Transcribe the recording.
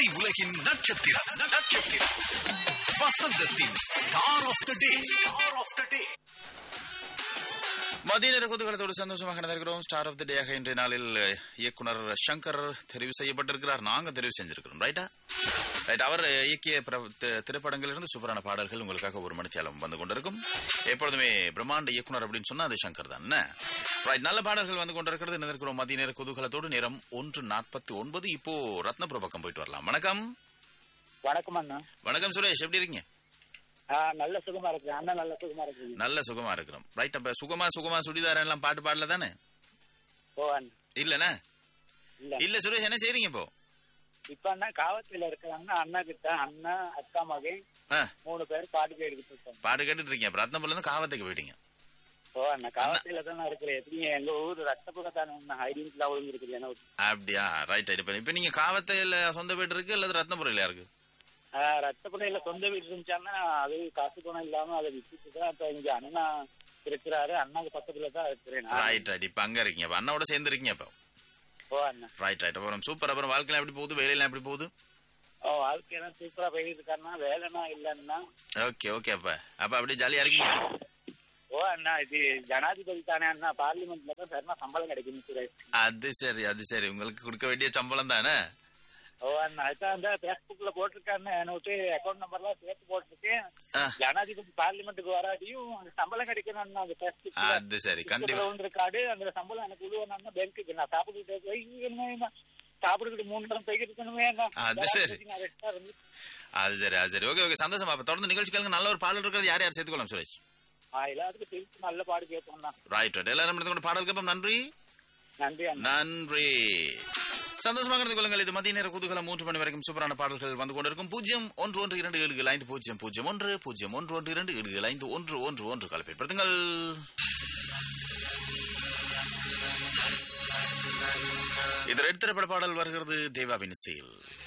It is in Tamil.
திரை உலகின் நட்சத்திரம் நட்சத்திரம் வசந்தத்தின் star of the day star of the day மதிய நேர குதூகலத்தோடு சந்தோஷமாக நடந்திருக்கிறோம் ஸ்டார் ஆஃப் த டேயாக இன்றைய நாளில் இயக்குனர் சங்கர் தெரிவு செய்யப்பட்டிருக்கிறார் நாங்க தெரிவு செஞ்சிருக்கிறோம் ரைட்டா ரைட் அவர் இயக்கிய பிர- தி- திரைப்படங்களிலிருந்து சூப்பரான பாடல்கள் உங்களுக்காக ஒரு மணித்தியாலம் வந்து கொண்டிருக்கும் எப்பொழுதுமே பிரம்மாண்ட இயக்குனர் அப்படின்னு சொன்னா அது சங்கர் தான் என்ன? ரைட் நல்ல பாடல்கள் வந்து கொண்டிருக்கிறது நினைக்கிறோம் மதிய நேர குதூகலத்தோடு நேரம் ஒன்று நாற்பத்தி ஒன்பது இப்போ ரத்னபுர பக்கம் போயிட்டு வரலாம் வணக்கம் வணக்கம் அண்ணா வணக்கம் சுரேஷ் எப்படி இருக்கீங்க ஆ, நல்ல சுகமா இருக்கு அண்ணா நல்ல சுகமா இருக்கு நல்ல சுகமா இருக்கிறோம் ரைட் அப்ப சுகமா சுகமா சுடிதாரம் எல்லாம் பாட்டு பாடல தானே ஓ அண்ணா இல்லண்ணே இல்ல இல்ல சுரேஷ் என்ன செய்றீங்க இப்போ இப்ப அண்ணா காவத்துல இருக்கிறாங்கன்னா அண்ணா கிட்ட அண்ணா அக்கா மகன் ஆ, மூணு பேர் பாட்டு கேட்டுக்கிட்டு இருக்காங்க பாட்டு கேட்டுட்டு இருக்கீங்க அப்ப ரத்னபுரில இருந்து காவத்துக்கு போயிட்டீங்க ஓ அண்ணா காவத்துல தானே இருக்கிறேன் எப்படி எங்க ஊர் ரத்தபுரம் தானே ஹைடின்ஸ்ல விழுந்துருக்குது என்ன அப்படியா ரைட் ரைட் இப்ப இப்ப நீங்க காவத்தையில சொந்த வீடு இருக்கு அல்லது ரத்னபுரியில இருக்கு ரத்தபுரையில சொந்த வீடு இருந்துச்சான்னா அது காசு பணம் இல்லாம அதை வித்துட்டு தான் இப்ப இங்க அண்ணா இருக்கிறாரு அண்ணாக்கு பக்கத்துல தான் இருக்கிறேன் நான். ரைட் ரைட் இப்ப அங்க இருக்கீங்க அப்ப அண்ணாவோட சேர்ந்து இருக்கீங்க இப்போ ஓ அண்ணா ரைட் ரைட் அப்புறம் சூப்பர் அப்புறம் வாழ்க்கையில எப்படி போகுது வேலையெல்லாம் எப்படி போகுது ஓ வாழ்க்கையெல்லாம் சூப்பரா போயிட்டு இருக்காருன்னா வேலைனா இல்லைன்னா ஓகே ஓகே அப்ப அப்ப அப்படியே ஜாலியா இருக்கீங்க ஓ அண்ணா இது ஜனாதிபதி தானே அண்ணா பார்லிமெண்ட்ல தான் சரினா சம்பளம் கிடைக்கும் சுரேஷ் அது சரி அது சரி உங்களுக்கு கொடுக்க வேண்டிய சம்பளம் தானே ஓ அண்ணா அதான் அந்த பேஸ்புக்ல போட்டிருக்காருன்னு என்னோட்டு அக்கௌண்ட் நம்பர்லாம் சேர்த்து போட்டிருக்கேன் ஆ. ஜனாதிபதி பார்லிமெண்ட்டுக்கு வராட்டியும் அந்த சம்பளம் கிடைக்கணும் அண்ணா அந்த பேஸ்புக்ல அது சரி கண்டிப்பா இருக்காடு அந்த சம்பளம் எனக்கு உழுவணும் பேங்க்குக்கு நான் சாப்பிட்டுட்டு போய்க்கணுமே சாப்பிட்டுக்கிட்டு மூணு நேரம் போய்கிட்டு இருக்கணுமே அண்ணா. அது சரி. ஜனாதிபதி நான் ரெஸ்டா இருந்து அது சரி அது சரி ஓகே ஓகே சந்தோஷமா அப்ப தொடர்ந்து நிகழ்ச்சிகளுக்கு நல்ல ஒரு பாடல் இருக்கிறது யார் யார் சேர்த்துக்கலாம் சுரேஷ் ஆ, எல்லாத்துக்கும் திருப்பி நல்ல பாடு கேட்போம்ண்ணா ரைட் ரைட் எல்லாரும் இருந்து கொண்டு பாடல் கேட்போம் நன்றி நன்றி அண்ணா நன்றி சந்தோஷமாக இருந்து கொள்ளுங்கள் இது மதிய நேர குதூகலம் மூன்று மணி வரைக்கும் சூப்பரான பாடல்கள் வந்து கொண்டிருக்கும் பூஜ்ஜியம் ஒன்று ஒன்று இரண்டு ஏழு ஐந்து பூஜ்ஜியம் பூஜ்ஜியம் ஒன்று பூஜ்ஜியம் ஒன்று ஒன்று இரண்டு ஏழு ஐந்து ஒன்று ஒன்று ஒன்று கலப்பைப்படுத்துங்கள் இது ரெட் திரைப்பட பாடல் வருகிறது தேவாவின் இசையில்